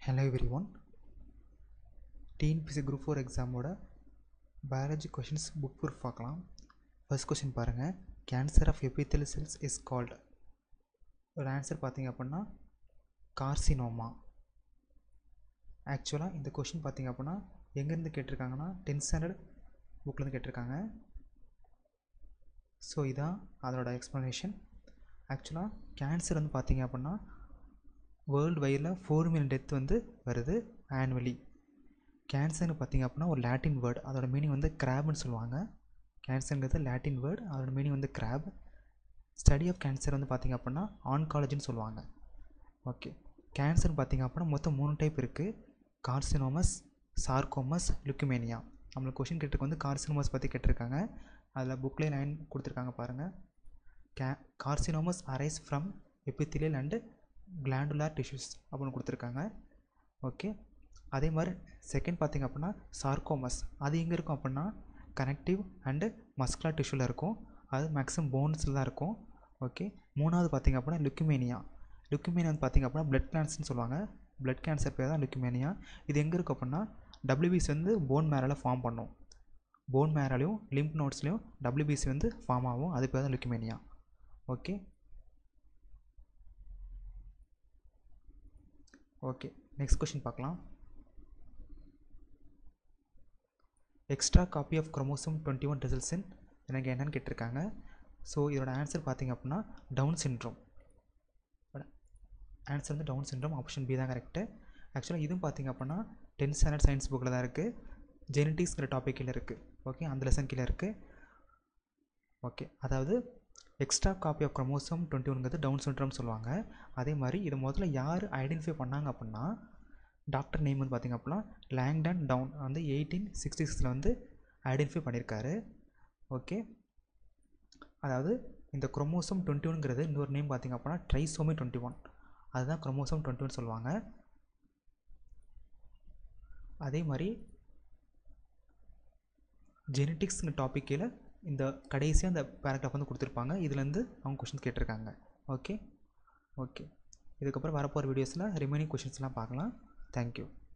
hello everyone TNPSC group four எக்ஸாமோட biology questions book proof பார்க்கலாம் first question பாருங்கள் cancer of epithelial cells is called ஒரு answer பார்த்தீங்க அப்படின்னா carcinoma ஆக்சுவலாக இந்த கொஷின் பார்த்தீங்க அப்படின்னா எங்கேருந்து கேட்டிருக்காங்கன்னா டென்த் ஸ்டாண்டர்ட் புக்லேருந்து கேட்டிருக்காங்க ஸோ இதான் அதோட எக்ஸ்ப்ளனேஷன் ஆக்சுவலாக கேன்சர் வந்து பார்த்தீங்க அப்படின்னா வேர்ல்டு வைடில் ஃபோர் மில்லியன் டெத் வந்து வருது ஆனுவலி கேன்சர்னு பார்த்தீங்க அப்படின்னா ஒரு லாட்டின் வேர்டு அதோட மீனிங் வந்து கிராப்னு சொல்லுவாங்க கேன்சருங்கிறது லாட்டின் வேர்டு அதோட மீனிங் வந்து கிராப் ஸ்டடி ஆஃப் கேன்சர் வந்து பார்த்தீங்க அப்படின்னா ஆன்காலஜின்னு சொல்லுவாங்க ஓகே கேன்சர்னு பார்த்தீங்க அப்படின்னா மொத்தம் மூணு டைப் இருக்குது கார்சினோமஸ் சார்கோமஸ் லுக்குமேனியா நம்மளுக்கு கொஷின் கேட்டுருக்கு வந்து கார்சினோமஸ் பற்றி கேட்டிருக்காங்க அதில் புக்லேயே லைன் கொடுத்துருக்காங்க பாருங்கள் கே carcinomas arise from epithelial and glandular tissues அப்படின்னு கொடுத்துருக்காங்க ஓகே அதே மாதிரி செகண்ட் பார்த்திங்க அப்படின்னா சார்கோமஸ் அது எங்கே இருக்கும் அப்படின்னா கனெக்டிவ் அண்டு மஸ்குலர் டிஷ்யூவில் இருக்கும் அது மேக்ஸிமம் போன்ஸில் தான் இருக்கும் ஓகே மூணாவது பார்த்திங்க அப்படின்னா லுக்குமேனியா லுக்குமேனியா வந்து பார்த்திங்க அப்படின்னா பிளட் கேன்சர்னு சொல்லுவாங்க பிளட் கேன்சர் பேர் தான் லுக்குமேனியா இது எங்கே இருக்கும் அப்படின்னா டபிள்யூபிசி வந்து போன் மேரால் ஃபார்ம் பண்ணும் போன் மேராலையும் லிம்ப் நோட்ஸ்லையும் டபிள்யூபிசி வந்து ஃபார்ம் ஆகும் அது பேர் தான் leukaemia okay okay next question பார்க்கலாம் extra copy of chromosome twenty one results in எனக்கு என்னன்னு கேட்டிருக்காங்க ஸோ இதோட ஆன்சர் பார்த்தீங்க அப்படின்னா டவுன் சின்ட்ரோம் ஆன்சர் வந்து டவுன் சின்ட்ரோம் ஆப்ஷன் பி தான் கரெக்டு ஆக்சுவலாக இதுவும் பார்த்தீங்க அப்படின்னா டென்த் ஸ்டாண்டர்ட் சயின்ஸ் புக்கில் தான் இருக்குது ஜெனட்டிக்ஸ்ங்கிற டாபிக் கீழே இருக்குது ஓகே அந்த லெசன் கீழே இருக்குது ஓகே அதாவது extra copy of chromosome twenty ஒன்ங்கிறது டவுன் சிண்ட்ரோம் சொல்லுவாங்க அதே மாதிரி இதை முதல்ல யார் ஐடென்டிஃபை பண்ணாங்க அப்படின்னா டாக்டர் நேம் வந்து பார்த்திங்க அப்படின்னா லேங்டன் டவுன் வந்து எயிட்டீன் சிக்ஸ்டி சிக்ஸில் வந்து ஐடென்டிஃபை பண்ணியிருக்காரு ஓகே அதாவது இந்த குரோமோசோம் டுவெண்ட்டி ஒன்ங்கிறது இன்னொரு நேம் பார்த்திங்க அப்படின்னா ட்ரைசோமி டுவெண்ட்டி ஒன் அதுதான் குரோமோசோம் டுவெண்ட்டி ஒன் சொல்லுவாங்க அதே மாதிரி ஜெனட்டிக்ஸ்ங்கிற டாபிக் கீழே இந்த கடைசியாக அந்த பேராகிராஃப் வந்து கொடுத்துருப்பாங்க இதுலேருந்து அவங்க கொஷின்ஸ் கேட்டிருக்காங்க ஓகே ஓகே இதுக்கப்புறம் வரப்போகிற வீடியோஸில் ரிமைனிங் கொஷின்ஸ்லாம் பார்க்கலாம் தேங்க்யூ